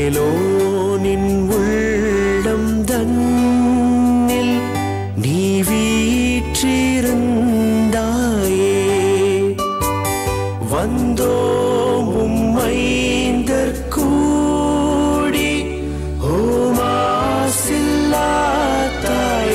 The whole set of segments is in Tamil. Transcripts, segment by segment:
மேலோனின் உள்ளம் தன்னில் நீ வீற்றிருந்தாயே வந்தோம் உம்மைந்தர் கூடி ஓமாசில்லாத்தாய்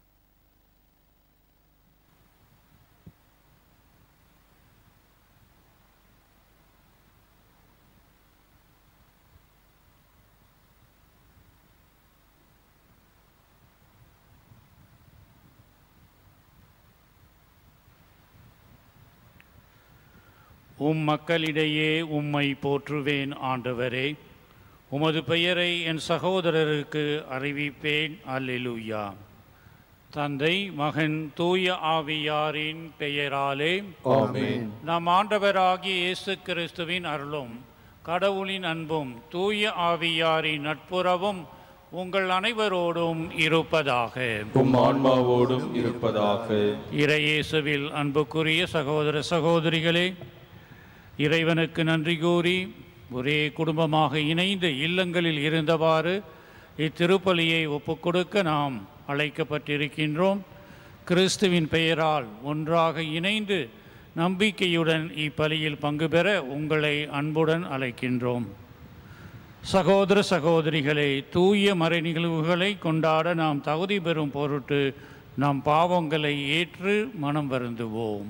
உம் மக்களிடையே உம்மை போற்றுவேன் ஆண்டவரே உமது பெயரை என் சகோதரருக்கு அறிவிப்பேன் அல்லேலூயா தந்தை மகன் தூய ஆவியாரின் பெயராலே ஆமென் நம் ஆண்டவராகிய இயேசு கிறிஸ்துவின் அருளும் கடவுளின் அன்பும் தூய ஆவியாரின் நட்புறவும் உங்கள் அனைவரோடும் இருப்பதாக உம் ஆன்மாவோடும் இருப்பதாக இறையேசுவில் அன்புக்குரிய சகோதர சகோதரிகளே இறைவனுக்கு நன்றி கூறி ஒரே குடும்பமாக இணைந்து இல்லங்களில் இருந்தவாறு இத்திருப்பலியை ஒப்புக்கொடுக்க நாம் அழைக்கப்பட்டிருக்கின்றோம் கிறிஸ்துவின் பெயரால் ஒன்றாக இணைந்து நம்பிக்கையுடன் இப்பலியில் பங்கு பெற உங்களை அன்புடன் அழைக்கின்றோம் சகோதர சகோதரிகளே தூய மறை நிகழ்வுகளை கொண்டாட நாம் தகுதி பெறும் பொருட்டு நம் பாவங்களை ஏற்று மனம் வருந்துவோம்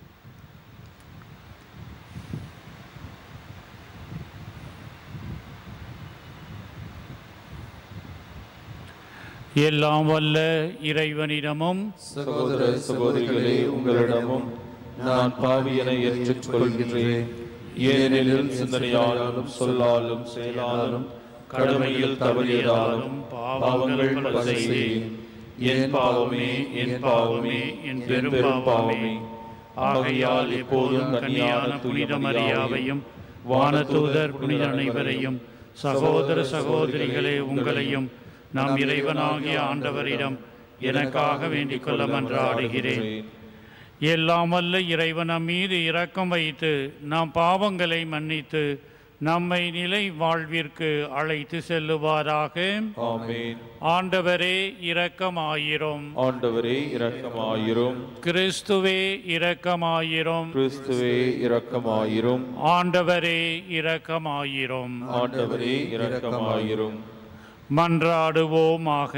எல்லாம் வல்ல இறைவனிடமும் சகோதர சகோதரிகளே உங்களிடமும் நான் பாவியனை ஏற்றுக்கொள்கின்றேன் ஏனெனில் சிந்தனையாலும் சொல்லாலும் செயலாலும் கடமையில் தவறியதாலும் பாவங்கள் பல செய்தேன் என் பாவமே என் பாவமே என் பெரும் பாவமே ஆகையால் எப்போதும் கன்னியான புனித மரியாவையும் வானதூதர் புனித அனைவரையும் சகோதர சகோதரிகளே உங்களையும் நம் இறைவனாகிய ஆண்டவரிடம் எனக்காக வேண்டிக் கொள்ள மன்றாடுகிறேன் எல்லாம் வல்ல இறைவன் நம் மீது இரக்கம் வைத்து நம் பாவங்களை மன்னித்து நம்மை நிலை வாழ்விற்கு அழைத்து செல்லுவாராக ஆமென் ஆண்டவரே இரக்கமாயிரும் ஆண்டவரே இரக்கமாயிரும் கிறிஸ்துவே இரக்கமாயிரும் கிறிஸ்துவே இரக்கமாயிரும் ஆண்டவரே இரக்கமாயிரும் ஆண்டவரே இரக்கமாயிரும் மன்றாடுவோமாக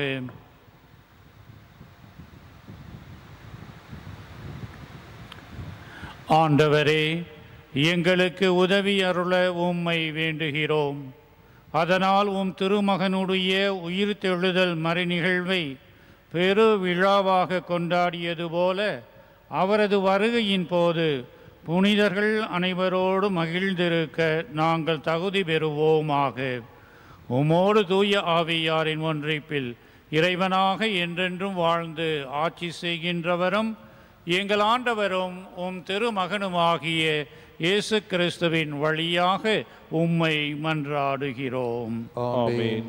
ஆண்டவரே எங்களுக்கு உதவி அருள உம்மை வேண்டுகிறோம் அதனால் உம் திருமகனுடைய உயிர் தெழுதல் மறை நிகழ்வை பெரு விழாவாக கொண்டாடியது போல அவரது வருகையின் போது புனிதர்கள் அனைவரோடு மகிழ்ந்திருக்க நாங்கள் தகுதி பெறுவோமாக உமோடு தூய ஆவியாரின் ஒன்றிப்பில் இறைவனாக என்றென்றும் வாழ்ந்து ஆட்சி செய்கின்றவரும் எங்கள் ஆண்டவரும் உம் திருமகனுமாகிய இயேசு கிறிஸ்துவின் வழியாக உம்மை மன்றாடுகிறோம் ஆமென்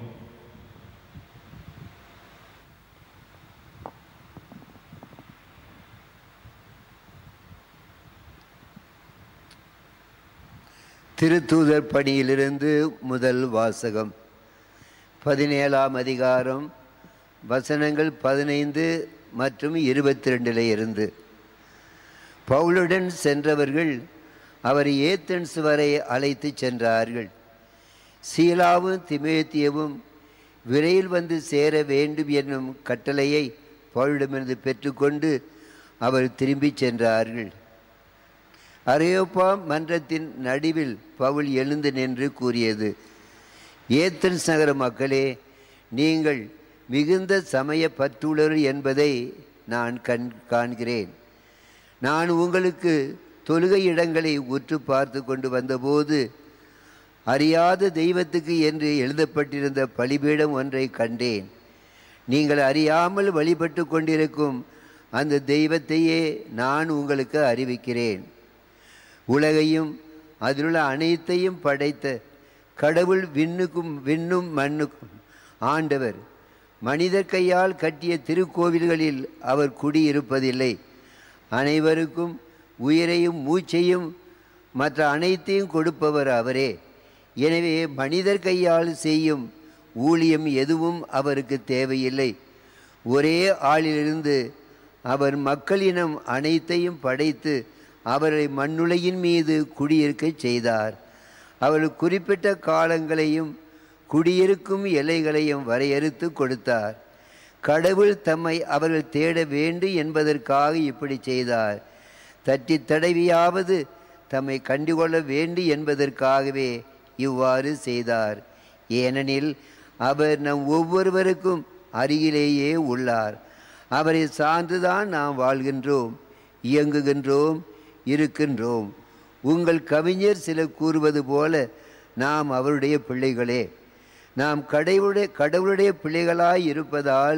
திருத்தூதர் பணியிலிருந்து முதல் வாசகம் பதினேழாம் அதிகாரம் வசனங்கள் பதினைந்து மற்றும் இருபத்தி ரெண்டில் இருந்து பவுலுடன் சென்றவர்கள் அவர் ஏத்தன்ஸ் வரை அழைத்து சென்றார்கள் சீலாவும் திமேத்தியவும் விரைவில் வந்து சேர வேண்டும் என்னும் கட்டளையை பவுலிடமிருந்து பெற்றுக்கொண்டு அவர் திரும்பிச் சென்றார்கள் அரையோப்பா மன்றத்தின் நடுவில் பவுல் எழுந்து நின்று கூறியது ஏத்தன்ஸ் நகர மக்களே நீங்கள் மிகுந்த சமய பற்றுள்ளர் என்பதை நான் கண் காண்கிறேன் நான் உங்களுக்கு தொழுகை இடங்களை உற்று பார்த்து கொண்டு வந்தபோது அறியாத தெய்வத்துக்கு என்று எழுதப்பட்டிருந்த பலிபீடம் ஒன்றை கண்டேன் நீங்கள் அறியாமல் வழிபட்டு கொண்டிருக்கும் அந்த தெய்வத்தையே நான் உங்களுக்கு அறிவிக்கிறேன் உலகையும் அதிலுள்ள அனைத்தையும் படைத்த கடவுள் விண்ணுக்கும் விண்ணும் மண்ணுக்கும் ஆண்டவர் மனிதர் கையால் கட்டிய திருக்கோவில்களில் அவர் குடியிருப்பதில்லை அனைவருக்கும் உயிரையும் மூச்சையும் மற்ற அனைத்தையும் கொடுப்பவர் அவரே எனவே மனிதர் கையால் செய்யும் ஊழியம் எதுவும் அவருக்கு தேவையில்லை ஒரே ஆளிலிருந்து அவர் மக்களினம் அனைத்தையும் படைத்து அவரை மண்ணுலையின் மீது குடியிருக்கச் செய்தார் அவர் குறிப்பிட்ட காலங்களையும் குடியிருக்கும் எல்லைகளையும் வரையறுத்து கொடுத்தார் கடவுள் தம்மை அவர்கள் தேட வேண்டும் என்பதற்காக இப்படி செய்தார் தட்டி தடவியாவது தம்மை கண்டுகொள்ள வேண்டும் என்பதற்காகவே இவ்வாறு செய்தார் ஏனெனில் அவர் நம் ஒவ்வொருவருக்கும் அருகிலேயே உள்ளார் அவரை சார்ந்துதான் நாம் வாழ்கின்றோம் இயங்குகின்றோம் இருக்கின்றோம் உங்கள் கவிஞர் சிலர் கூறுவது போல நாம் அவருடைய பிள்ளைகளே நாம் கடவுளுடைய கடவுளுடைய பிள்ளைகளாய் இருப்பதால்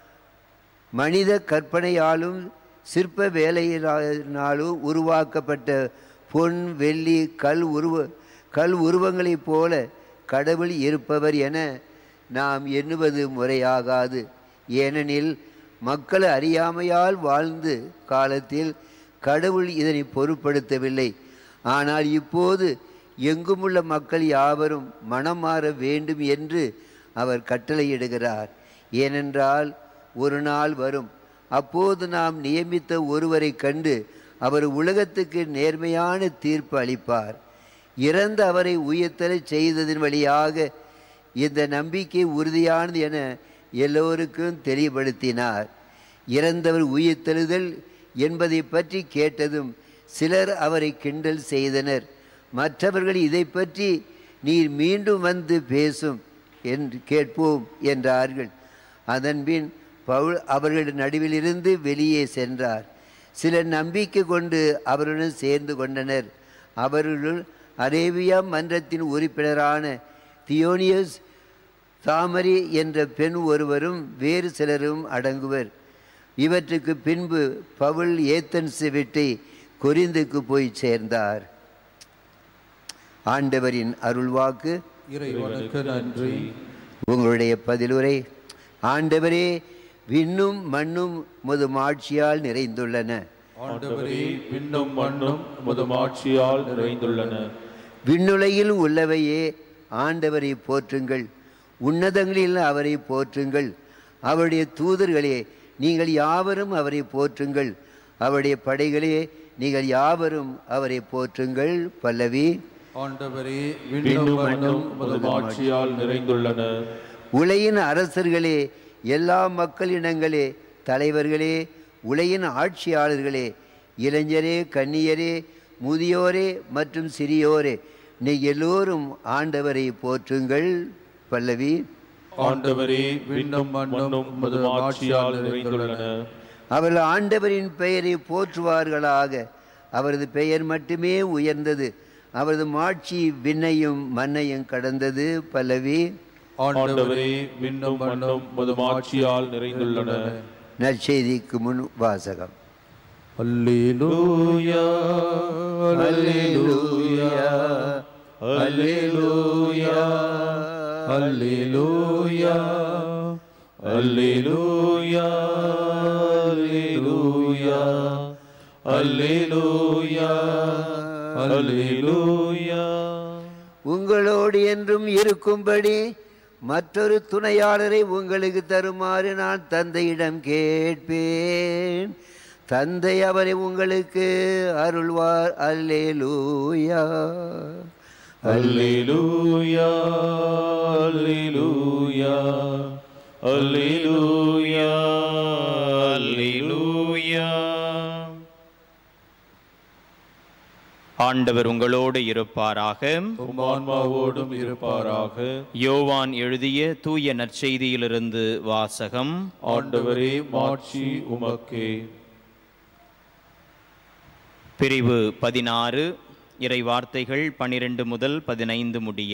மனித கற்பனையாலும் சிற்ப வேலையினாலும் உருவாக்கப்பட்ட பொன் வெள்ளி கல் உருவ கல் உருவங்களைப் போல கடவுள் இருப்பவர் என நாம் எண்ணுவது முறையாகாது ஏனெனில் மக்கள் அறியாமையால் வாழ்ந்து காலத்தில் கடவுள் இதனை பொருட்படுத்தவில்லை ஆனால் இப்போது எங்குமுள்ள மக்கள் யாவரும் மனம் மாற வேண்டும் என்று அவர் கட்டளையிடுகிறார் ஏனென்றால் ஒரு நாள் வரும் அப்போது நாம் நியமித்த ஒருவரை கண்டு அவர் உலகத்துக்கு நேர்மையான தீர்ப்பு அளிப்பார் இறந்த அவரை உயிர்த்தெழச் செய்ததன் வழியாக இந்த நம்பிக்கை உறுதியானது என எல்லோருக்கும் தெளிவுபடுத்தினார் இறந்தவர் உயிர்த்தெழுதல் என்பதை பற்றி கேட்டதும் சிலர் அவரை கிண்டல் செய்தனர் மற்றவர்கள் இதை பற்றி நீர் மீண்டும் வந்து பேசும் என்று கேட்போம் என்றார்கள் அதன்பின் பவுல் அவர்கள் நடுவிலிருந்து வெளியே சென்றார் சிலர் நம்பிக்கை கொண்டு அவருடன் சேர்ந்து கொண்டனர் அவர்களுள் அரேபியா மன்றத்தின் உறுப்பினரான தியோனியஸ் தாமரி என்ற பெண் ஒருவரும் வேறு சிலரும் அடங்குவர் இவற்றுக்கு பின்பு பவுல் ஏத்தன்ஸை விட்டு கொரிந்துக்கு போய் சேர்ந்தார் ஆண்டவரின் அருள்வாக்கு இறைவனுக்கு நன்றி உங்களுடைய பதிலுரை ஆண்டவரே விண்ணும் மண்ணும் முது மாட்சியால் நிறைந்துள்ளன ஆண்டவரே விண்ணும் மண்ணும் முதுமாட்சியால் நிறைந்துள்ளன விண்ணுலகில் உள்ளவையே ஆண்டவரை போற்றுங்கள் உன்னதங்களில் அவரை போற்றுங்கள் அவருடைய தூதர்களே நீங்கள் யாவரும் அவரை போற்றுங்கள் அவருடைய படைகளே நீங்கள் யாவரும் அவரை போற்றுங்கள் பல்லவி ஆண்டவரே விண்ணும் விண்ணும் மண்ணும் மண்ணும் முதுமாட்சியால் நிறைந்துள்ளன உலகின் அரசர்களே எல்லா மக்களினங்களே தலைவர்களே உலகின் ஆட்சியாளர்களே இளைஞரே கன்னியரே முதியோரே மற்றும் சிறியோரே நீ எல்லோரும் ஆண்டவரை போற்றுங்கள் பல்லவி ஆண்டவரே விண்ணும் மண்ணும் முதுமாட்சியால் நிறைந்துள்ளன அவர்கள் ஆண்டவரின் பெயரை போற்றுவார்களாக அவரது பெயர் மட்டுமே உயர்ந்தது அவரது மாட்சி விண்ணையும் மண்ணையும் கடந்தது பல்லவி ஆண்டவரே விண்ணும் மண்ணும் முதுமாட்சியால் நிறைந்துள்ளன நற்செய்திக்கு முன் வாசகம் அல்லேலூயா அல்லேலூயா அல்லேலூயா அல்லேலூயா அல்லேலூயா அல்லேலூயா அல்லேலூயா அல்லேலூயா உங்களோடு என்றும் இருக்கும்படி மற்றொரு துணையாளரை உங்களுக்கு தருமாறு நான் தந்தையிடம் கேட்பேன் தந்தை அவரை உங்களுக்கு அருள்வார் அல்லேலூயா அல்லேலூயா அல்லேலூயா அல்லேலூயா அல்லேலூயா ஆண்டவர் உங்களோடு இருப்பாராக உம் ஆன்மாவோடும் இருப்பாராக யோவான் எழுதிய தூய நற்செய்தியிலிருந்து வாசகம் ஆண்டவரே மாட்சி உமக்கே பிரிவு பதினாறு இறை வார்த்தைகள் பனிரெண்டு முதல் பதினைந்து முடிய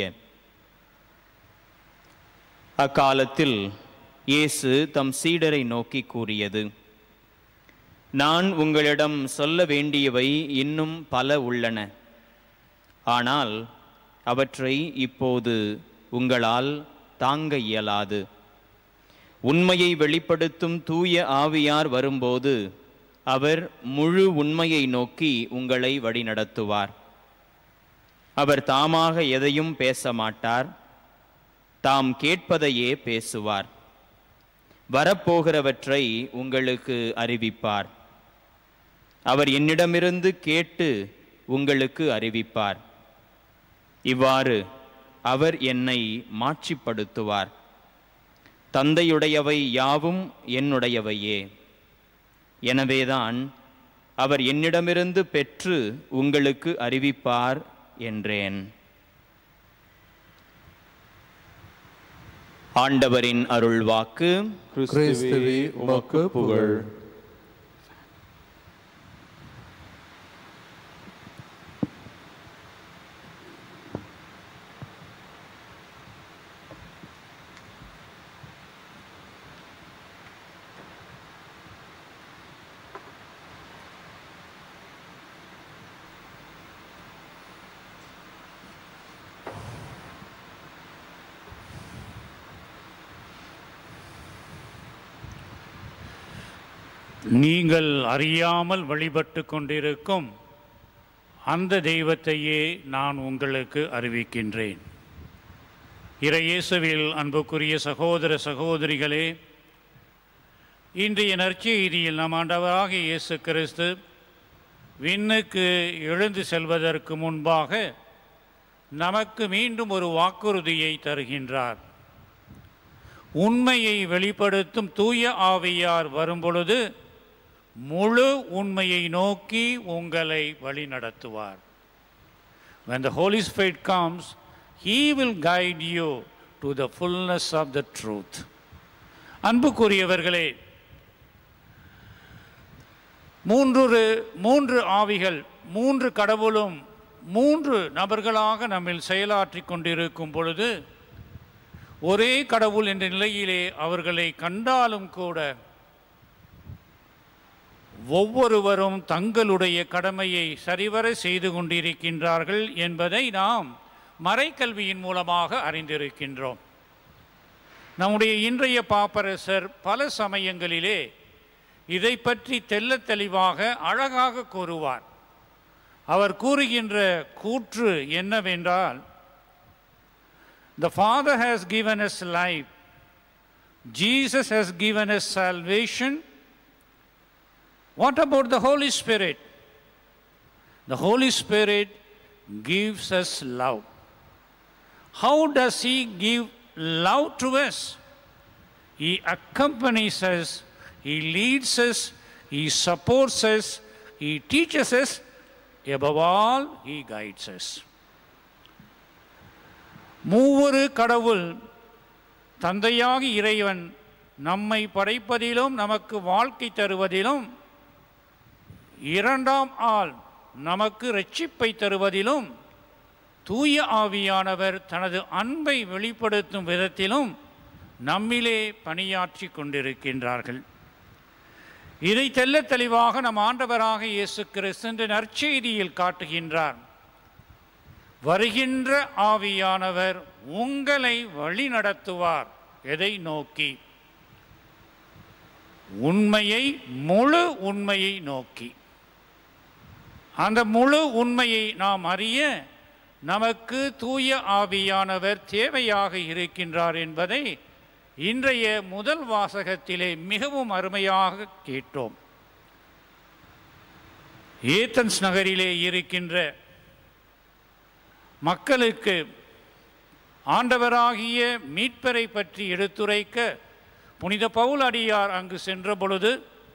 அக்காலத்தில் இயேசு தம் சீடரை நோக்கி கூறியது நான் உங்களிடம் சொல்ல வேண்டியவை இன்னும் பல உள்ளன ஆனால் அவற்றை இப்போது உங்களால் தாங்க இயலாது உண்மையை வெளிப்படுத்தும் தூய ஆவியார் வரும்போது அவர் முழு உண்மையை நோக்கி உங்களை வழிநடத்துவார் அவர் தாமாக எதையும் பேச மாட்டார் தாம் கேட்பதையே பேசுவார் வரப்போகிறவற்றை உங்களுக்கு அறிவிப்பார் அவர் என்னிடமிருந்து கேட்டு உங்களுக்கு அறிவிப்பார் இவ்வாறு அவர் என்னை மாட்சிப்படுத்துவார் தந்தையுடையவை யாவும் என்னுடையவையே எனவேதான் அவர் என்னிடமிருந்து பெற்று உங்களுக்கு அறிவிப்பார் என்றேன் ஆண்டவரின் அருள்வாக்கு கிறிஸ்துவே உமக்கு புகழ் நீங்கள் அறியாமல் வழிபட்டு கொண்டிருக்கும் அந்த தெய்வத்தையே நான் உங்களுக்கு அறிவிக்கின்றேன் இறையேசுவில் அன்புக்குரிய சகோதர சகோதரிகளே இன்றைய நற்செய்தியில் நம் ஆண்டவராகிய இயேசு கிறிஸ்து விண்ணுக்கு எழுந்து செல்வதற்கு முன்பாக நமக்கு மீண்டும் ஒரு வாக்குறுதியை தருகின்றார் உண்மையை வெளிப்படுத்தும் தூய ஆவியார் வரும்பொழுது முழு உண்மையை நோக்கி உங்களை வழிநடத்துவார் When the Holy Spirit comes, He will guide you to the fullness of the truth. அன்புக்குரியவர்களே மூன்று மூன்று ஆவிகள் மூன்று கடவுளும் மூன்று நபர்களாக நம்மில் செயலாற்றிக் கொண்டிருக்கும் பொழுது ஒரே கடவுள் என்ற நிலையிலே அவர்களை கண்டாலும் கூட ஒவ்வொருவரும் தங்களுடைய கடமையை சரிவர செய்து கொண்டிருக்கின்றார்கள் என்பதை நாம் மறைக்கல்வியின் மூலமாக அறிந்திருக்கின்றோம் நம்முடைய இன்றைய பாப்பரசர் பல சமயங்களிலே இதை பற்றி தெள்ளத் தெளிவாக அழகாக கூறுவார் அவர் கூறுகின்ற கூற்று என்னவென்றால் The Father has given us life. Jesus has given us salvation. What about the Holy Spirit? The Holy Spirit gives us love. How does He give love to us? He accompanies us, He leads us, He supports us, He teaches us. Above all, He guides us. மூவொரு கடவுள் தந்தையாகி இறைவன் நம்மை படைப்பதிலும் நமக்கு வாழ்க்கை தருவதிலும் இரண்டாம் ஆள் நமக்கு ரட்சிப்பை தருவதிலும் தூய ஆவியானவர் தனது அன்பை வெளிப்படுத்தும் விதத்திலும் நம்மிலே பணியாற்றி கொண்டிருக்கின்றார்கள் இதை தெள்ளத் தெளிவாக நம் ஆண்டவராக இயேசு கிறிஸ்து இந்த நற்செய்தியில் காட்டுகின்றார் வருகின்ற ஆவியானவர் உங்களை வழி நடத்துவார் எதை நோக்கி உண்மையை முழு உண்மையை நோக்கி அந்த முழு உண்மையை நாம் அறிய நமக்கு தூய ஆவியானவர் தேவையாக இருக்கின்றார் என்பதை இன்றைய முதல் வாசகத்திலே மிகவும் அருமையாக கேட்டோம் ஏத்தன்ஸ் நகரிலே இருக்கின்ற மக்களுக்கு ஆண்டவராகிய மீட்பரை பற்றி எடுத்துரைக்க புனித பவுல் அடியார் அங்கு சென்ற பொழுது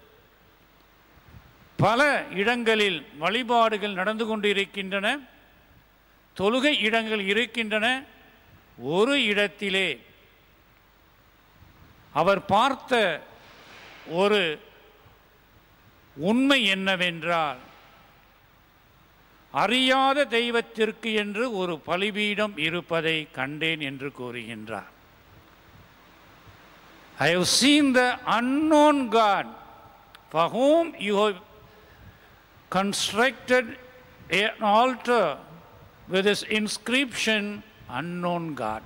பல இடங்களில் வழிபாடுகள் நடந்து கொண்டிருக்கின்றன தொழுகை இடங்கள் இருக்கின்றன ஒரு இடத்திலே அவர் பார்த்த ஒரு உண்மை என்னவென்றால் அறியாத தெய்வத்திற்கு என்று ஒரு பலிபீடம் இருப்பதை கண்டேன் என்று கூறுகின்றார் I have seen the unknown god for whom you have constructed an altar with this inscription unknown God.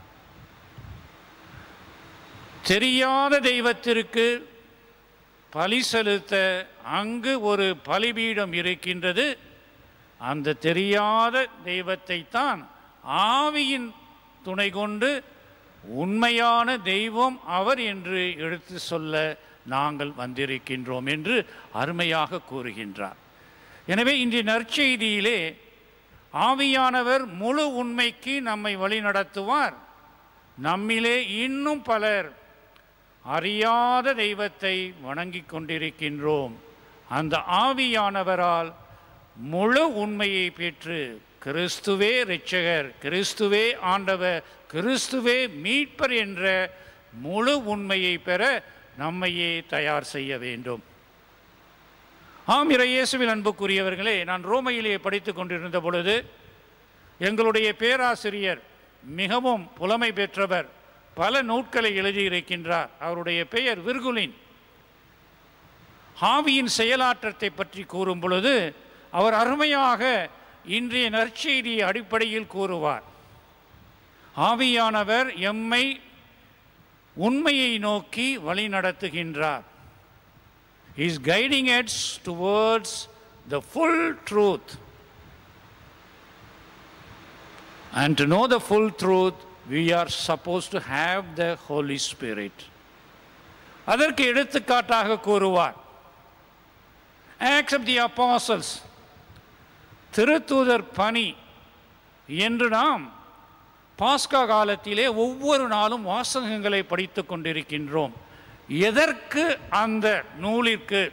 தெரியாத தெய்வத்திற்கு பலி செலுத்த அங்கு ஒரு பலிபீடம் இருக்கின்றது அந்த தெரியாத தெய்வத்தை தான் ஆவியின் துணை கொண்டு உண்மையான தெய்வம் அவர் என்று எடுத்து சொல்ல நாங்கள் வந்திருக்கின்றோம் என்று அருமையாக கூறுகின்றார் எனவே இன்றைய நற்செய்தியிலே ஆவியானவர் முழு உண்மைக்கு நம்மை வழிநடத்துவார் நம்மிலே இன்னும் பலர் அறியாத தெய்வத்தை வணங்கிக் கொண்டிருக்கின்றோம் அந்த ஆவியானவரால் முழு உண்மையை பெற்று கிறிஸ்துவே இரட்சகர் கிறிஸ்துவே ஆண்டவர் கிறிஸ்துவே மீட்பர் என்ற முழு உண்மையை பெற நம்மையே தயார் செய்ய வேண்டும் ஆம் இறை இயேசுவில் அன்புக்குரியவர்களே நான் ரோமையிலே படித்து கொண்டிருந்த பொழுது எங்களுடைய பேராசிரியர் மிகவும் புலமை பெற்றவர் பல நூட்களை எழுதியிருக்கின்றார் அவருடைய பெயர் விர்குலின் ஆவியின் செயலாற்றத்தை பற்றி கூறும் பொழுது அவர் அருமையாக இன்றைய நற்செய்தி அடிப்படையில் கூறுவார் ஆவியானவர் எம்மை உண்மையை நோக்கி வழி நடத்துகின்றார் is guiding us towards the full truth And to know the full truth, we are supposed to have the Holy Spirit. அதற்கு எடுத்துக்காட்டாக கூறுவார் ஆக்ஸ் ஆஃப் தி apostles திருத்தூதர் பணி என்று நாம் பாஸ்கா காலத்திலே ஒவ்வொரு நாளும் வாசகங்களை படித்து கொண்டிருக்கின்றோம் எதற்கு அந்த நூலிற்கு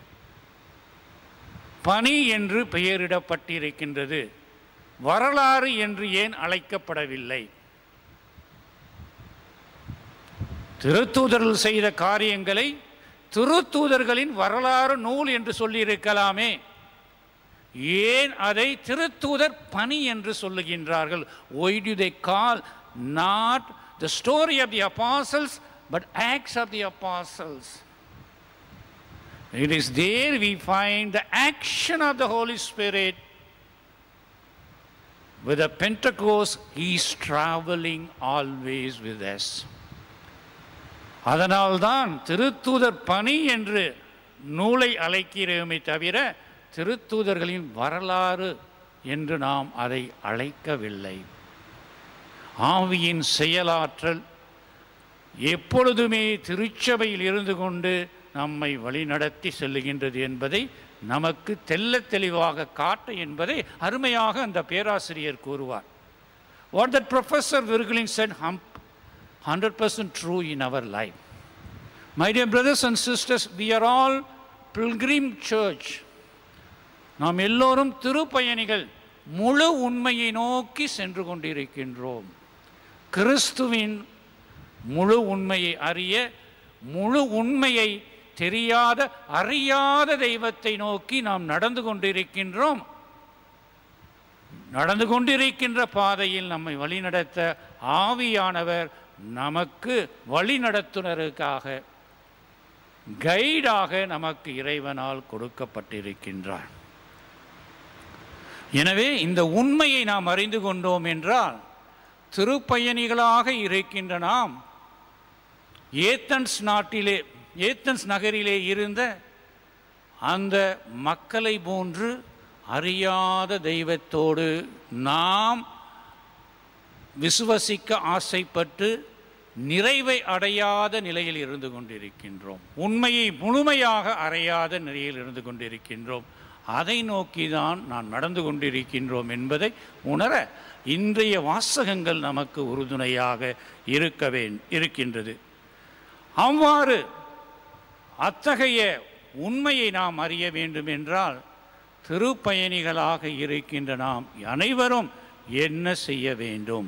பணி என்று பெயரிடப்பட்டிருக்கின்றது வரலாறு என்று ஏன் அழைக்கப்படவில்லை திருத்தூதர்கள் செய்த காரியங்களை திருத்தூதர்களின் வரலாறு நூல் என்று சொல்லியிருக்கலாமே ஏன் அதை திருத்தூதர் பணி என்று சொல்லுகின்றார்கள் why do they call not the story of the apostles but acts of the apostles It is there we find the action of the Holy Spirit. With the Pentecost, He is traveling always with us. அதனால்தான் திருத்தூதர் பணி என்று நூலை அழைக்கிறோமே தவிர திருத்தூதர்களின் வரலாறு என்று நாம் அதை அழைக்கவில்லை ஆவியின் செயலாற்றல் எப்பொழுதுமே திருச்சபையில் இருந்து கொண்டு நம்மை வழிநடத்தி செல்லுகின்றது என்பதை நமக்கு தெள்ளத் தெளிவாக காட்ட என்பதை அருமையாக அந்த பேராசிரியர் கூறுவார் what that professor Virgulin said um hundred percent true in our life my dear brothers and sisters we are all pilgrim church நாம் எல்லோரும் திருப்பயணிகள் முழு உண்மையை நோக்கி சென்று கொண்டிருக்கின்றோம் கிறிஸ்துவின் முழு உண்மையை அறிய முழு உண்மையை தெரியாத அறியாத தெய்வத்தை நோக்கி நாம் நடந்து கொண்டிருக்கின்றோம் நடந்து கொண்டிருக்கின்ற பாதையில் நம்மை வழிநடத்த ஆவியானவர் நமக்கு வழிநடத்துனருக்காக கைடாக நமக்கு இறைவனால் கொடுக்கப்பட்டிருக்கின்றார் எனவே இந்த உண்மையை நாம் அறிந்து கொண்டோம் என்றால் திருப்பயணிகளாக இருக்கின்ற நாம் ஏத்தன்ஸ் நாட்டிலே ஏத்தன்ஸ் நகரிலே இருந்த அந்த மக்களை போன்று அறியாத தெய்வத்தோடு நாம் விசுவசிக்க ஆசைப்பட்டு நிறைவை அடையாத நிலையில் இருந்து கொண்டிருக்கின்றோம் உண்மையை முழுமையாக அறையாத நிலையில் இருந்து கொண்டிருக்கின்றோம் அதை நோக்கி தான் நான் நடந்து கொண்டிருக்கின்றோம் என்பதை உணர இன்றைய வாசகங்கள் நமக்கு உறுதுணையாக இருக்க வே இருக்கின்றது அவ்வாறு அத்தகைய உண்மையை நாம் அறிய வேண்டும் என்றால் திருப்பயணிகளாக இருக்கின்ற நாம் அனைவரும் என்ன செய்ய வேண்டும்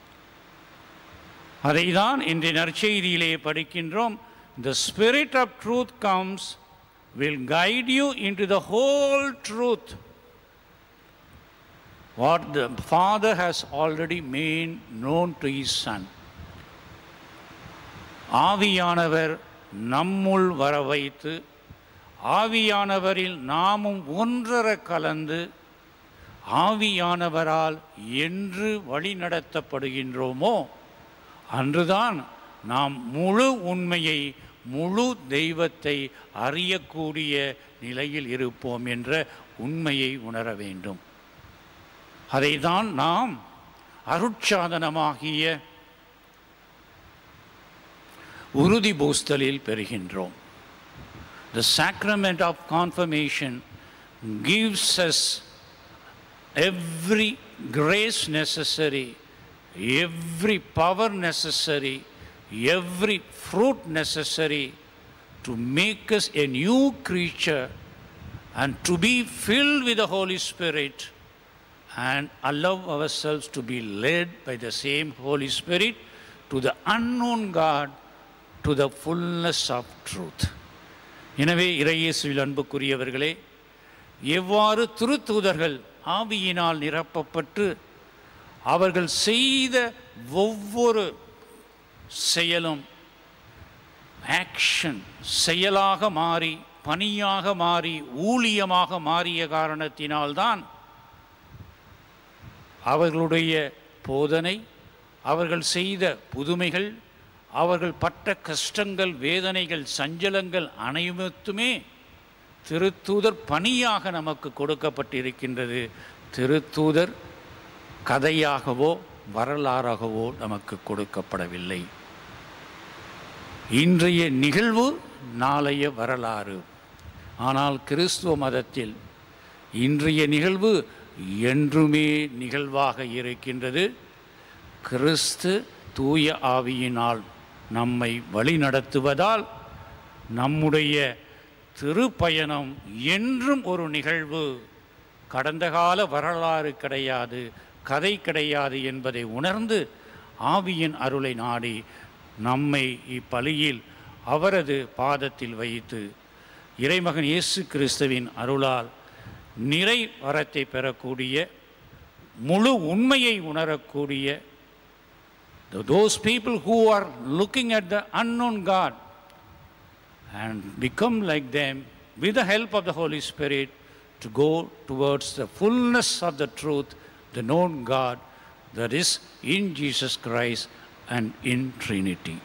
அதை தான் இன்றைய நற்செய்தியிலே படிக்கின்றோம் the spirit of truth comes will guide you in to the whole truth what the father has already made known to his son ஆவியானவர் நம்முள் வர வைத்து ஆவியானவரில் நாமும் ஒன்றர கலந்து ஆவியானவரால் என்று வழிநடத்தப்படுகின்றோமோ அன்றுதான் நாம் முழு உண்மையை முழு தெய்வத்தை அறியக்கூடிய நிலையில் இருப்போம் என்ற உண்மையை உணர வேண்டும் அதை தான் நாம் அருட்சாதனமாகிய உறுதி பூஸ்தலில் பெறுகின்றோம் The sacrament of confirmation gives us every grace necessary, every power necessary, every fruit necessary to make us a new creature and to be filled with the Holy Spirit and allow ourselves to be led by the same Holy Spirit to the unknown God, to the fullness of truth. எனவே இறையேசுவில் அன்புக்குரியவர்களே எவ்வாறு திருத்தூதர்கள் ஆவியினால் நிரப்பப்பட்டு அவர்கள் செய்த ஒவ்வொரு செயலும் ஆக்ஷன் செயலாக மாறி பணியாக மாறி ஊழியமாக மாறிய காரணத்தினால்தான் அவர்களுடைய போதனை அவர்கள் செய்த புதுமைகள் அவர்கள் பட்ட கஷ்டங்கள் வேதனைகள் சஞ்சலங்கள் அனைத்துமே திருத்தூதர் பணியாக நமக்கு கொடுக்கப்பட்டிருக்கின்றது திருத்தூதர் கதையாகவோ வரலாறாகவோ நமக்கு கொடுக்கப்படவில்லை இன்றைய நிகழ்வு நாளைய வரலாறு ஆனால் கிறிஸ்துவ மதத்தில் இன்றைய நிகழ்வு என்றுமே நிகழ்வாக இருக்கின்றது கிறிஸ்து தூய ஆவியினால் நம்மை வழிநடத்துவதால் நம்முடைய திருப்பயணம் என்றும் ஒரு நிகழ்வு கடந்த கால வரலாறு கிடையாது கதை கிடையாது என்பதை உணர்ந்து ஆவியின் அருளை நாடி நம்மை இப்பலியில் அவரது பாதத்தில் வைத்து இறைமகன் இயேசு கிறிஸ்துவின் அருளால் நிறை வரத்தை பெறக்கூடிய முழு உண்மையை உணரக்கூடிய those people who are looking at the unknown God and become like them with the help of the Holy Spirit to go towards the fullness of the truth, the known God that is in Jesus Christ and in Trinity.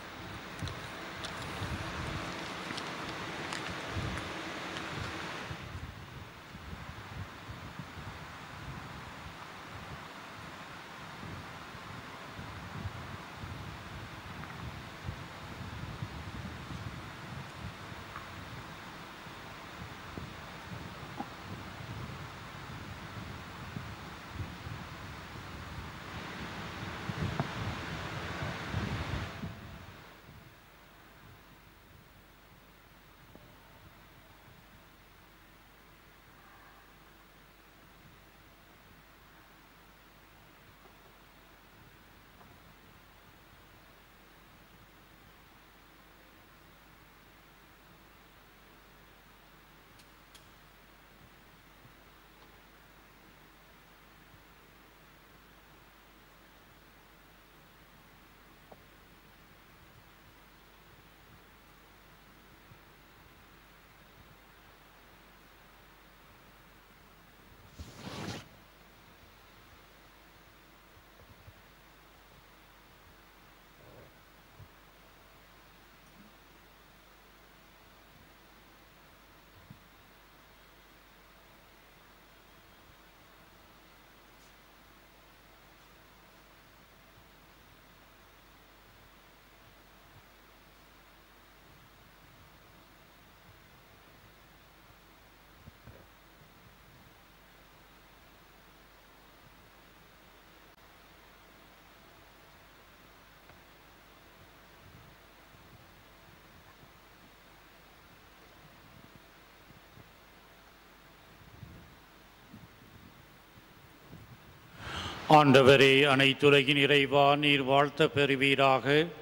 ஆண்டவரே அனைத்துலகின் இறைவா நீர் வாழ்த்த பெறுவீராக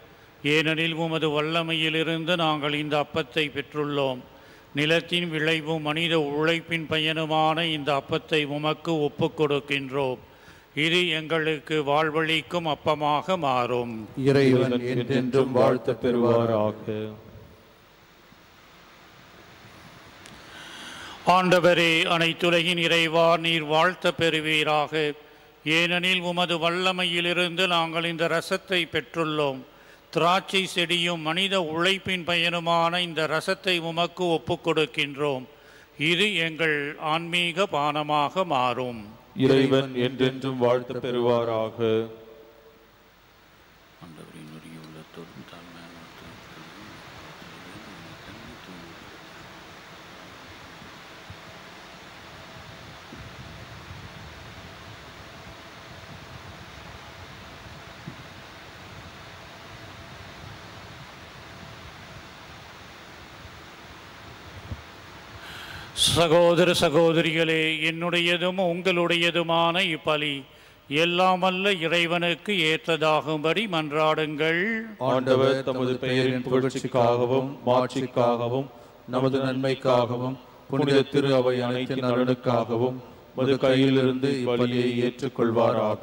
ஏனெனில் உமது வல்லமையிலிருந்து நாங்கள் இந்த அப்பத்தை பெற்றுள்ளோம் நிலத்தின் விளைவும் மனித உழைப்பின் பயனுமான இந்த அப்பத்தை உமக்கு ஒப்புக் கொடுக்கின்றோம் இது எங்களுக்கு வாழ்வழிக்கும் அப்பமாக மாறும் இறைவன் என்றென்றும் வாழ்த்த பெறுவாராக ஆண்டவரே அனைத்துலகின் இறைவா நீர் வாழ்த்த பெறுவீராக ஏனெனில் உமது வல்லமையிலிருந்து நாங்கள் இந்த ரசத்தை பெற்றுள்ளோம் திராட்சை செடியும் மனித உழைப்பின் பயனுமான இந்த ரசத்தை உமக்கு ஒப்புக் கொடுக்கின்றோம் இது எங்கள் ஆன்மீக பானமாக மாறும் இறைவன் என்றென்றும் வாழ்த்த பெறுவாராக ஆண்டவரினுடைய உள்ளத்தோடும் தாழ்மையான சகோதர சகோதரிகளே என்னுடையதும் உங்களுடையதுமான இப்பலி எல்லாமல்ல இறைவனுக்கு ஏற்றதாகும்படி மன்றாடுங்கள் ஆண்டவர் தமது பெயரின் புகழ்ச்சிக்காகவும் மாட்சிக்காகவும் நமது நன்மைக்காகவும் புனித திரு அவை அனைத்தின் நலனுக்காகவும் மது கையிலிருந்து இப்பலியை ஏற்றுக்கொள்வாராக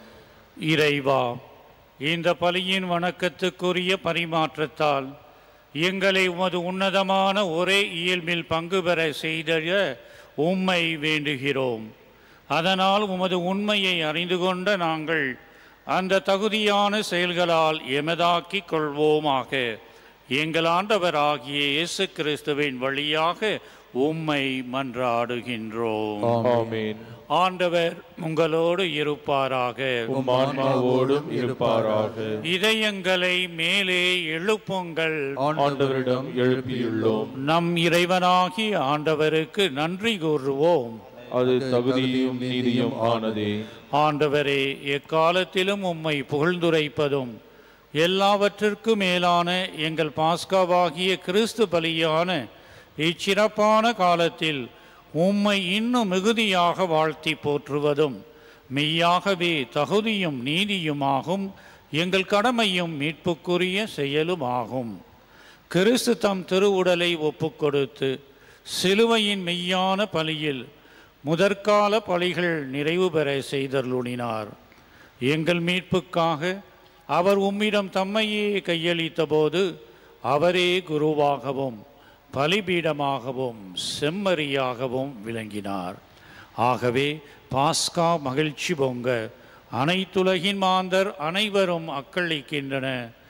இறைவா இந்த பலியின் வணக்கத்துக்குரிய பரிமாற்றத்தால் எங்களை உமது உன்னதமான ஒரே இயல்பில் பங்கு பெற செய்த உம்மை வேண்டுகிறோம் அதனால் உமது உண்மையை அறிந்து கொண்ட நாங்கள் அந்த தகுதியான செயல்களால் எமதாக்கிக் கொள்வோமாக எங்கள் ஆண்டவராகிய இயேசு கிறிஸ்துவின் வழியாக உம்மை மன்றாடுகின்றோம் ஆமென் ஆண்டவர் உங்களோடு இருப்பாராக உம் ஆன்மாவோடும் இருப்பாராக இதயங்களை மேலே எழுப்புங்கள் ஆண்டவரிடம் எழுப்பியுள்ளோம் நம் இறைவனாகி ஆண்டவருக்கு நன்றி கூறுவோம் அது தகுதியும் நீதியும் ஆனதே ஆண்டவரே எக்காலத்திலும் உம்மை புகழ்ந்துரைப்பதும் எல்லாவற்றிற்கும் மேலான எங்கள் பாஸ்காவாகிய கிறிஸ்து பலியான இச்சிறப்பான காலத்தில் உம்மை இன்னும் மிகுதியாக வாழ்த்தி போற்றுவதும் மெய்யாகவே தகுதியும் நீதியுமாகும் எங்கள் கடமையும் மீட்புக்குரிய செயலுமாகும் கிறிஸ்து தம் திருவுடலை ஒப்புக்கொடுத்து சிலுவையின் மெய்யான பலியில் முதற்கால பலிகள் நிறைவு பெற செய்தருளினார் எங்கள் மீட்புக்காக அவர் உம்மிடம் தம்மையே கையளித்த போது அவரே குருவாகவும் பலிபீடமாகவும் செம்மறியாகவும் விளங்கினார் ஆகவே பாஸ்கா மகிழ்ச்சி பொங்க அனைத்துலகின் மாந்தர் அனைவரும் அக்களிக்கின்றன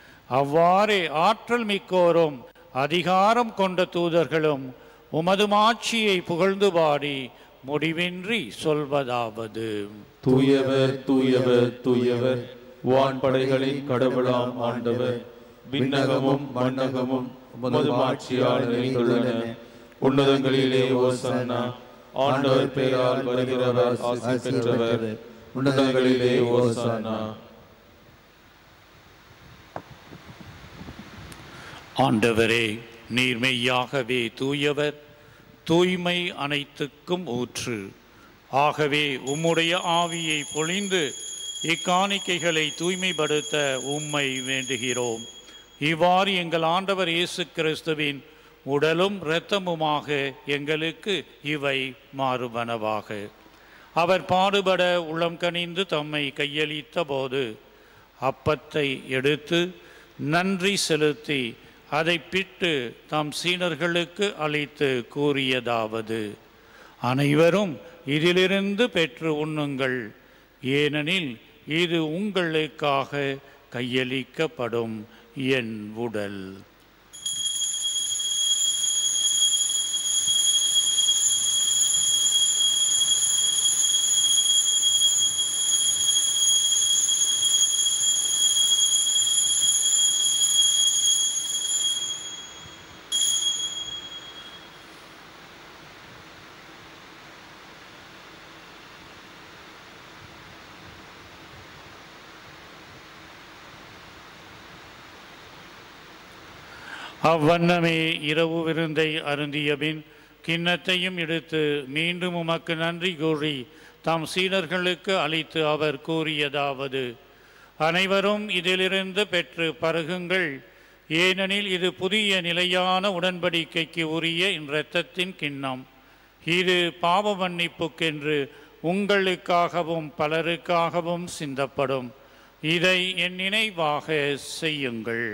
அவ்வாறே ஆற்றல் மிக்கோரும் அதிகாரம் கொண்ட தூதர்களும் உமது மாட்சியை புகழ்ந்து பாடி முடிவின்றி சொல்வதாவது தூயவர் தூயவர் தூயவர் வான்படைகளின் கடவுளாம் ஆண்டவர் விண்ணகமும் மண்ணகமும் உமது மாட்சியால் நிறைந்துள்ளன உன்னதங்களிலே ஓசன்னா ஆண்டவர் பெயரால் வருகிறவர் ஆசி பெற்றவர் உன்னதங்களிலே ஓசன்னா ஆண்டவரே நீர் மெய்யாகவே தூயவர் தூய்மை அனைத்துக்கும் ஊற்று ஆகவே உம்முடைய ஆவியை பொழிந்து இக்காணிக்கைகளை தூய்மைப்படுத்த உம்மை வேண்டுகிறோம் இவ்வாறு எங்கள் ஆண்டவர் இயேசு கிறிஸ்துவின் உடலும் இரத்தமுமாக எங்களுக்கு இவை மாறுபனவாக அவர் பாடுபட உளம் கனிந்து தம்மை கையளித்த போது அப்பத்தை எடுத்து நன்றி செலுத்தி அதை பிட்டு தம் சீனர்களுக்கு அளித்து கூறியதாவது அனைவரும் இதிலிருந்து பெற்று உண்ணுங்கள் ஏனெனில் இது உங்களுக்காக கையளிக்கப்படும் என் உடல் அவ்வண்ணமே இரவு விருந்தை அருந்தியபின் கிண்ணத்தையும் எடுத்து மீண்டும் உமக்கு நன்றி கூறி தாம் சீடர்களுக்கு அளித்து அவர் கூறியதாவது அனைவரும் இதிலிருந்து பெற்று பருகுங்கள் ஏனெனில் இது புதிய நிலையான உடன்படிக்கைக்கு உரிய இரத்தத்தின் கிண்ணம் இது பாவ மன்னிப்புக்கென்று உங்களுக்காகவும் பலருக்காகவும் சிந்தப்படும் இதை என் நினைவாக செய்யுங்கள்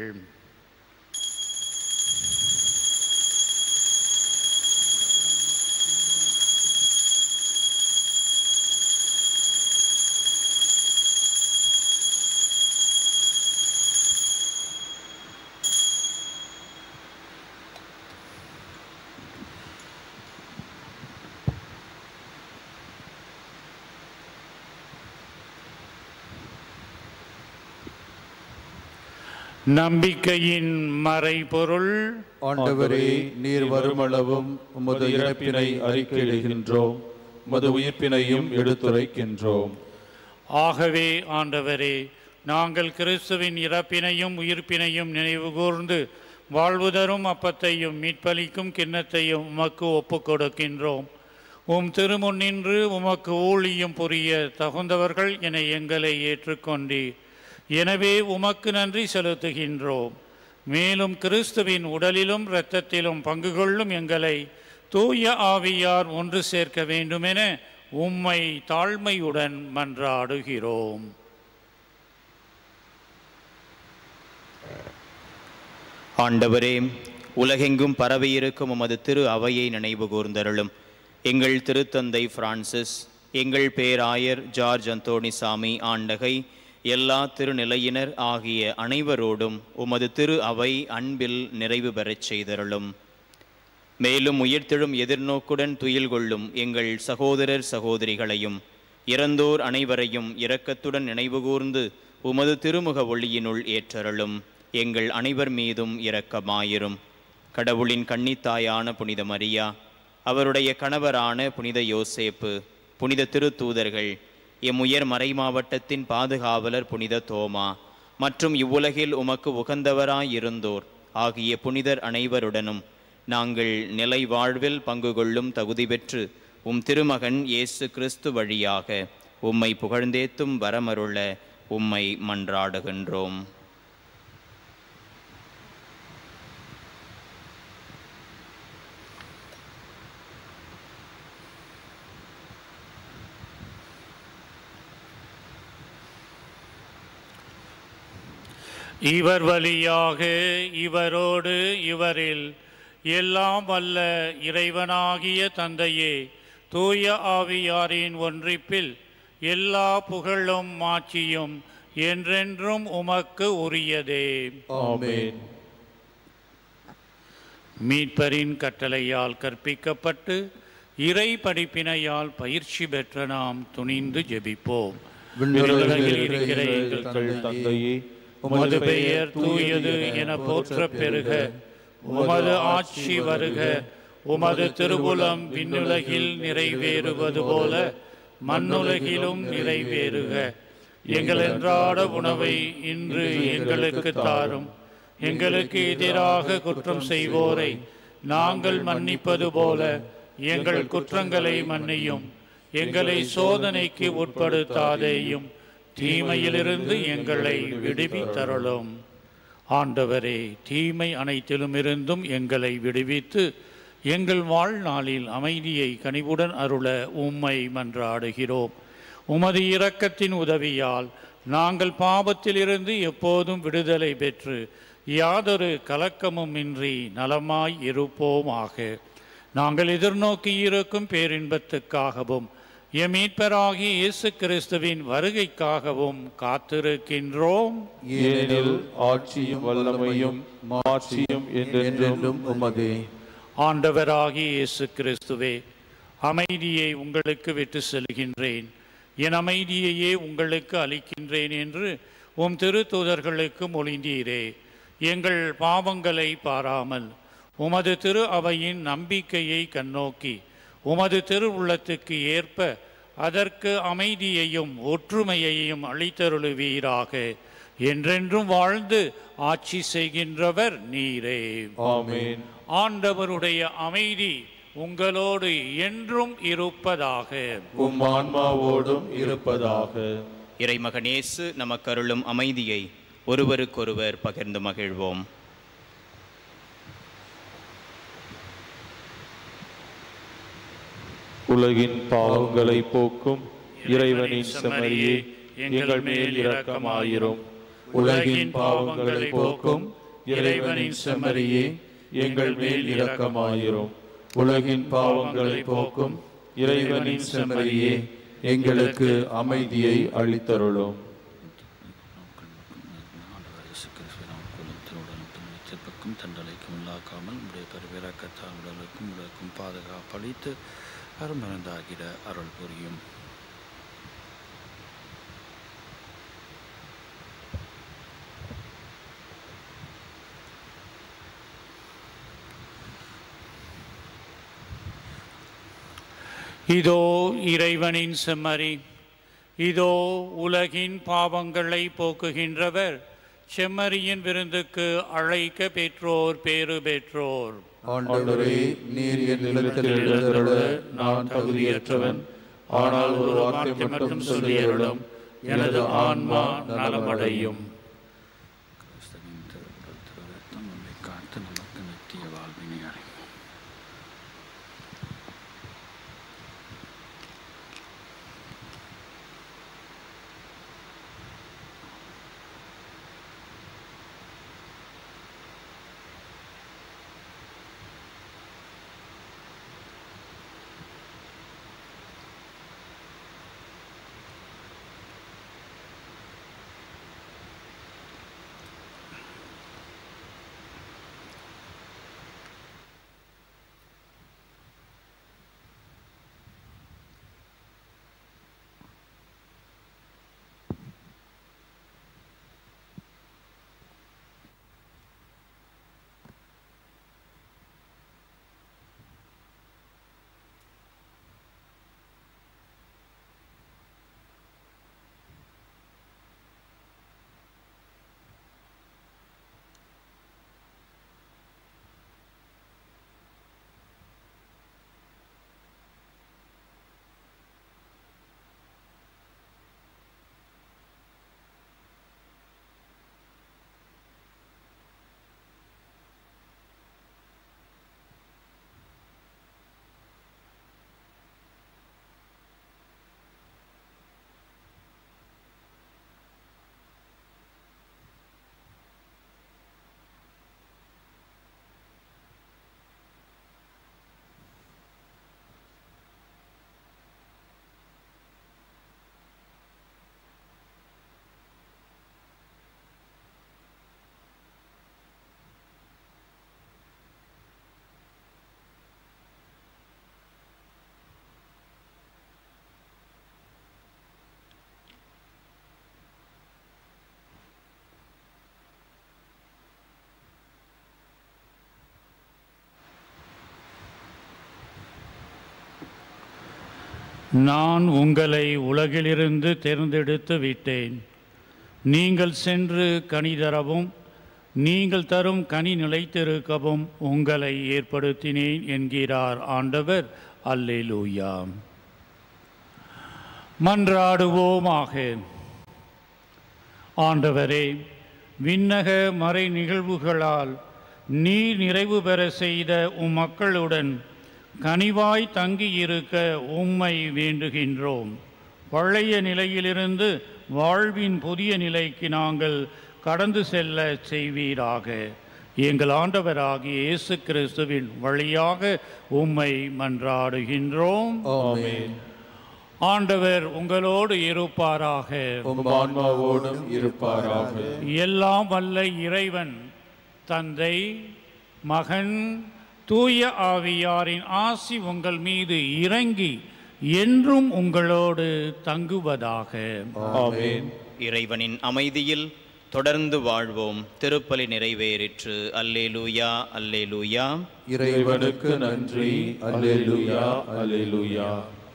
நம்பிக்கையின் மறைபொருள் ஆண்டவரே நீர் வருமளவும் உமது இறப்பினை அறிக்கையிடுகின்றோம் உமது உயிர்ப்பினையும் எடுத்துரைக்கின்றோம் ஆகவே ஆண்டவரே நாங்கள் கிறிஸ்துவின் இறப்பினையும் உயிர்ப்பினையும் நினைவு கூர்ந்து வாழ்வு தரும் அப்பத்தையும் மீட்பளிக்கும் கிண்ணத்தையும் உமக்கு ஒப்புக் கொடுக்கின்றோம் உம் திருமுன்னின்று உமக்கு ஊழியம் புரிய தகுந்தவர்கள் என எங்களை ஏற்றுக்கொண்டீர் எனவே உமக்கு நன்றி செலுத்துகின்றோம் மேலும் கிறிஸ்துவின் உடலிலும் இரத்தத்திலும் பங்கு கொள்ளும் எங்களை தூய ஆவியார் ஒன்று சேர்க்க வேண்டுமென உம்மை தாழ்மையுடன் மன்றாடுகிறோம் ஆண்டவரே உலகெங்கும் பரவியிருக்கும் உமது திரு அவையை நினைவு கூர்ந்தருளும் எங்கள் திருத்தந்தை பிரான்சிஸ் எங்கள் பேராயர் ஜார்ஜ் அந்தோணிசாமி ஆண்டகை எல்லா திருநிலையினர் ஆகிய அனைவரோடும் உமது திரு அவை அன்பில் நிறைவு பெறச் செய்தருளும் மேலும் உயிர்த்தெழும் எதிர்நோக்குடன் துயில் கொள்ளும் எங்கள் சகோதரர் சகோதரிகளையும் இறந்தோர் அனைவரையும் இரக்கத்துடன் நினைவுகூர்ந்து உமது திருமுக ஒளியினுள் ஏற்றருளும் எங்கள் அனைவர் மீதும் இரக்கமாயிரும் கடவுளின் கன்னித்தாயான புனித மரியா அவருடைய கணவரான புனித யோசேப்பு புனித திருத்தூதர்கள் எம் உயர் மறைமாவட்டத்தின் பாதுகாவலர் புனித தோமா மற்றும் இவ்வுலகில் உமக்கு உகந்தவராயிருந்தோர் ஆகிய புனிதர் அனைவருடனும் நாங்கள் நிலை வாழ்வில் பங்கு கொள்ளும் தகுதி பெற்று உம் திருமகன் இயேசு கிறிஸ்து வழியாக உம்மை புகழ்ந்தேத்தும் வரமருள உம்மை மன்றாடுகின்றோம் இவர் வழியாக இவரோடு இவரில் எல்லாம் வல்ல இறைவனாகிய தந்தையே தூய ஆவியாரின் ஒன்றிப்பில் எல்லா புகழும் மாட்சியும் என்றென்றும் உமக்கு உரியதே ஆமென் மீட்பரின் கட்டளையால் கற்பிக்கப்பட்டு இறை படிப்பினையால் பயிற்சி பெற்ற நாம் துணிந்து ஜெபிப்போம் விண்ணுலகில் இருக்கிற எங்கள் எங்கள் தந்தையே உமது பெயர் தூயது என போற்ற பெருக உமது ஆட்சி வருக உமது திருவுளம் விண்ணுலகில் நிறைவேறுவது போல மண்ணுலகிலும் நிறைவேறுக எங்கள் அன்றாட உணவை இன்று எங்களுக்கு தாரும் எங்களுக்கு எதிராக குற்றம் செய்வோரை நாங்கள் மன்னிப்பது போல எங்கள் குற்றங்களை மன்னியும் எங்களை சோதனைக்கு உட்படுத்தாதேயும் தீமையிலிருந்து எங்களை விடுவித்தருளும் ஆண்டவரே தீமை அனைத்திலும் இருந்தும் எங்களை விடுவித்து எங்கள் வாழ்நாளில் அமைதியை கனிவுடன் அருள உம்மை மன்றாடுகிறோம் உமது இரக்கத்தின் உதவியால் நாங்கள் பாவத்திலிருந்து எப்போதும் விடுதலை பெற்று யாதொரு கலக்கமும் இன்றி நலமாய் இருப்போமாக நாங்கள் எதிர்நோக்கி இருக்கும் பேரின்பத்துக்காகவும் எம் மீட்பராகிய இயேசு கிறிஸ்துவின் வருகைக்காகவும் காத்திருக்கின்றோம் ஏனெனில் ஆட்சியும் வல்லமையும் மாட்சியும் என்றென்றும் உமதே ஆண்டவராகிய இயேசு கிறிஸ்துவே அமைதியை உங்களுக்கு விட்டு செல்கின்றேன் என் அமைதியையே உங்களுக்கு அளிக்கின்றேன் என்று உம் திருத்தூதர்களுக்கு மொழிந்தீரே எங்கள் பாவங்களை பாராமல் உமது திரு அவையின் நம்பிக்கையை கண்ணோக்கி உமது திரு உள்ளத்துக்கு ஏற்ப அதற்கு அமைதியையும் ஒற்றுமையையும் அளித்தருளுவீராக என்றென்றும் வாழ்ந்து ஆட்சி செய்கின்றவர் நீரே ஆமென் ஆண்டவருடைய அமைதி உங்களோடு என்றும் இருப்பதாக உம் ஆன்மாவோடும் இருப்பதாக இறைமகனேசு நமக்கருளும் அமைதியை ஒருவருக்கொருவர் பகிர்ந்து மகிழ்வோம் உலகின் பாவங்களை போக்கும் இறைவனின் செம்மறியே எங்கள் மேல் இரக்கமாயிரும் உலகின் பாவங்களை போக்கும் இறைவனின் செம்மறியே எங்கள் மேல் இரக்கமாயிரும் உலகின் பாவங்களை போக்கும் இறைவனின் செம்மறியே எங்களுக்கு அமைதியை அளித்தருளும் திருப்பக்கும் தண்டலைக்கும் உள்ளாக்காமல் உடைய பெருவிறக்கத்தால் உடலுக்கும் உடலுக்கும் பாதுகாப்பளித்து அருமருந்தாகிட அருள் புரியும் இதோ இறைவனின் செம்மறி இதோ உலகின் பாவங்களை போக்குகின்றவர் செம்மறியின் விருந்துக்கு அழைக்க பெற்றோர் பேறு பெற்றோர் ஆண்டவரே நீர் என் நிலத்தில் எழுந்தருள நான் தகுதியற்றவன் ஆனால் ஒரு வார்த்தை மட்டும் சொல்லியருளும் எனது ஆன்மா நலமடையும் கிறிஸ்துவின் திருவுடல் திருரத்தம் நம்மை காத்து நமக்கு நித்திய வாழ்வினை அடையும் நான் உங்களை உலகிலிருந்து தேர்ந்தெடுத்து விட்டேன் நீங்கள் சென்று கனி தரவும் நீங்கள் தரும் கனி நிலைத்திருக்கவும் உங்களை ஏற்படுத்தினேன் என்கிறார் ஆண்டவர் அல்லேலூயா மன்றாடுவோமாக ஆண்டவரே விண்ணக மறை நிகழ்வுகளால் நீர் நிறைவு பெற செய்த உம் மக்களுடன் கனிவாய் தங்கியிருக்க உம்மை வேண்டுகின்றோம் பழைய நிலையிலிருந்து வாழ்வின் புதிய நிலைக்கு நாங்கள் கடந்து செல்ல செய்வீராக எங்கள் ஆண்டவராகிய இயேசு கிறிஸ்துவின் வழியாக உம்மை மன்றாடுகின்றோம் ஆமென் ஆண்டவர் உங்களோடு இருப்பாராக உம் ஆன்மாவோடும் இருப்பாராக எல்லாம் வல்ல இறைவன் தந்தை மகன் தூய ஆவியாரின் ஆசி உங்கள் மீது இறங்கி என்றும் உங்களோடு தங்குவதாக ஆமென் இறைவனின் அமைதியில் தொடர்ந்து வாழ்வோம் திருப்பலி நிறைவேறிற்று அல்லேலூயா அல்லேலூயா இறைவனுக்கு நன்றி அல்லேலூயா அல்லேலூயா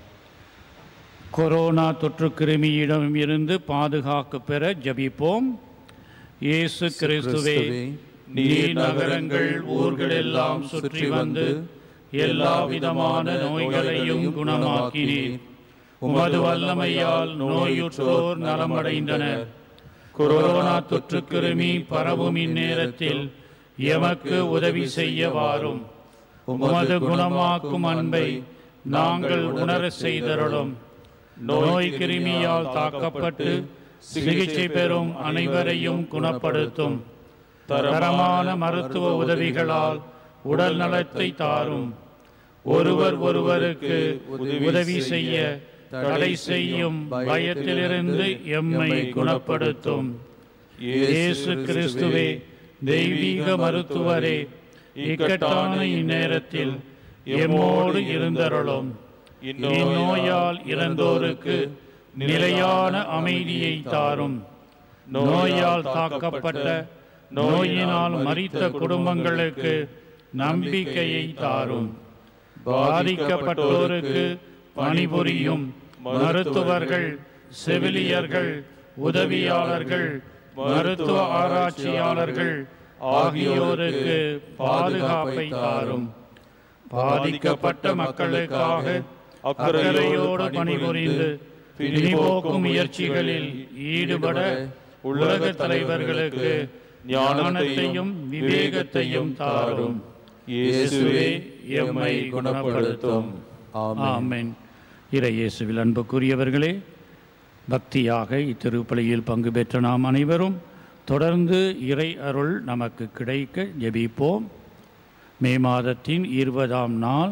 கொரோனா தொற்று கிருமியிடம் இருந்து பாதுகாக்க பெற ஜபிப்போம் இயேசு கிறிஸ்துவே நீர் நகரங்கள் ஊர்களெல்லாம் சுற்றி வந்து எல்லா விதமான நோய்களையும் குணமாக்கினீர் உமது வல்லமையால் நோயுற்றோர் நலமடைந்தனர் கொரோனா தொற்று கிருமி பரவும் இந்நேரத்தில் எமக்கு உதவி செய்ய வாரும் உமது குணமாக்கும் அன்பை நாங்கள் உணர செய்தருளும் நோய் கிருமியால் தாக்கப்பட்டு சிகிச்சை பெறும் அனைவரையும் குணப்படுத்தும் தரமான மருத்துவ உதவிகளால் உடல் நலத்தை தாரும் ஒருவர் ஒருவருக்கு உதவி செய்ய தடை செய்யும் பயத்திலிருந்து எம்மை குணப்படுத்தும் இயேசு கிறிஸ்துவே தெய்வீக மருத்துவரே இக்கட்டான இந்நேரத்தில் எம்மோடு இருந்தருளும் இந்நோயால் இறந்தோருக்கு நிலையான அமைதியை தாரும் நோயால் தாக்கப்பட்ட நோயினால் மரித்த குடும்பங்களுக்கு நம்பிக்கையை தாரும் பாதிக்கப்பட்டோருக்கு பணிபுரியும் மருத்துவர்கள் செவிலியர்கள் உதவியாளர்கள் மருத்துவ ஆராய்ச்சியாளர்கள் ஆகியோருக்கு பாதுகாப்பை தாரும் பாதிக்கப்பட்ட மக்களுக்காக அக்கறையோடு பணிபுரிந்து பிணிபோக்கும் முயற்சிகளில் ஈடுபட உலக தலைவர்களுக்கு ஞானத்தையும் விவேகத்தையும் தாரும் இயேசுவே எம்மை குணப்படுத்தும் ஆமென் இறை இயேசுவில் அன்புக்குரியவர்களே பக்தியாக இத்திருப்பலியில் பங்கு பெற்ற நாம் அனைவரும் தொடர்ந்து இறை அருள் நமக்கு கிடைக்க ஜெபிப்போம் மே மாதத்தின் இருபதாம் நாள்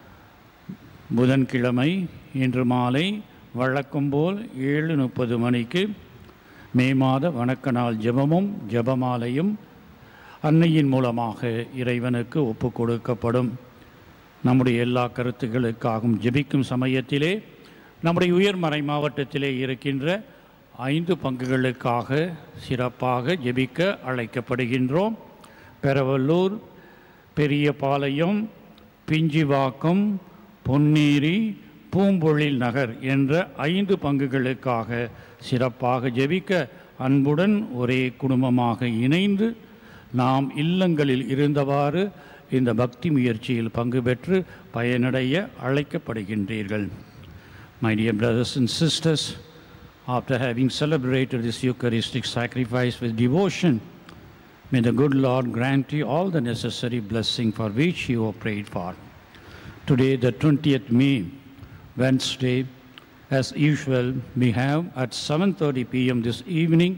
புதன்கிழமை இன்று மாலை வழக்கம் போல் ஏழு முப்பது மணிக்கு மே மாத வணக்க நாள் ஜெபமும் ஜெபமாலையும் அன்னையின் மூலமாக இறைவனுக்கு ஒப்பு கொடுக்கப்படும் நம்முடைய எல்லா கருத்துக்களுக்காகவும் ஜெபிக்கும் சமயத்திலே நம்முடைய உயர்மறை மாவட்டத்திலே இருக்கின்ற ஐந்து பங்குகளுக்காக சிறப்பாக ஜெபிக்க அழைக்கப்படுகின்றோம் பெரவல்லூர் பெரியபாளையம் பிஞ்சிவாக்கம் பொன்னேரி பூம்பொழில் நகர் என்ற ஐந்து பங்குகளுக்காக சிறப்பாக ஜெபிக்க அன்புடன் ஒரே குடும்பமாக இணைந்து நாம் இல்லங்களில் இருந்தவாறு இந்த பக்தி முயற்சியில் பங்கு பெற்று பயனடைய அழைக்கப்படுகின்றீர்கள் My dear brothers and sisters, after having celebrated this Eucharistic sacrifice with devotion, may the good Lord grant you all the necessary blessing for which you have prayed for. Today, the 20th May, Wednesday, as usual, we have at 7:30 p.m. this evening,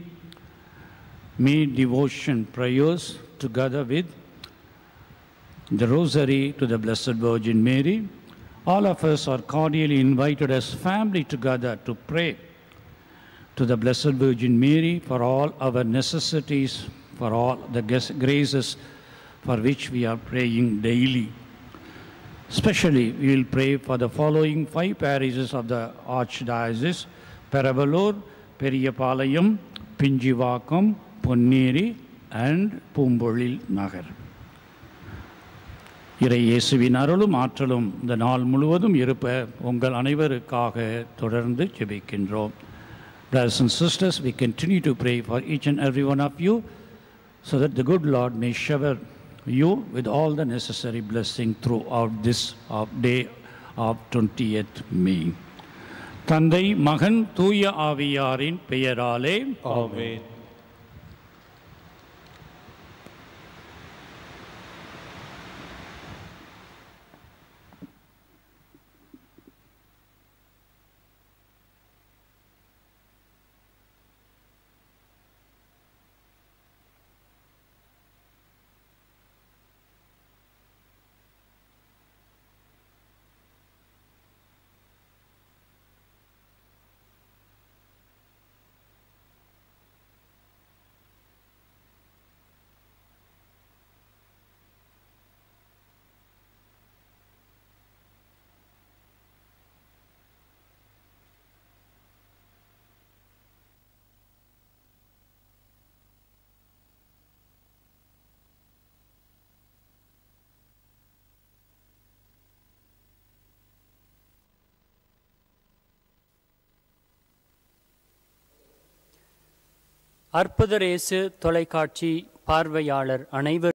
May devotion prayers together with the Rosary to the Blessed Virgin Mary. All of us are cordially invited as family together to pray to the Blessed Virgin Mary for all our necessities, for all the ges- graces for which we are praying daily. Especially, we will pray for the following five parishes of the Archdiocese Paravalur, Periyapalayam, Pinjivakam, Ponneri, and Pumbozhil Nagar. இறை இயேசுவின் அருளும் ஆற்றலும் இந்த நாள் முழுவதும் இருப்ப உங்கள் அனைவருக்காக தொடர்ந்து ஜெபிக்கின்றோம் Brothers and sisters, we continue to pray for each and every one of you so that the good Lord may shower you with all the necessary blessing throughout this of day of 20th May. தந்தை மகன் தூய ஆவியாரின் பெயராலே ஆமென் அற்புதரேசு தொலைக்காட்சி பார்வையாளர் அனைவர்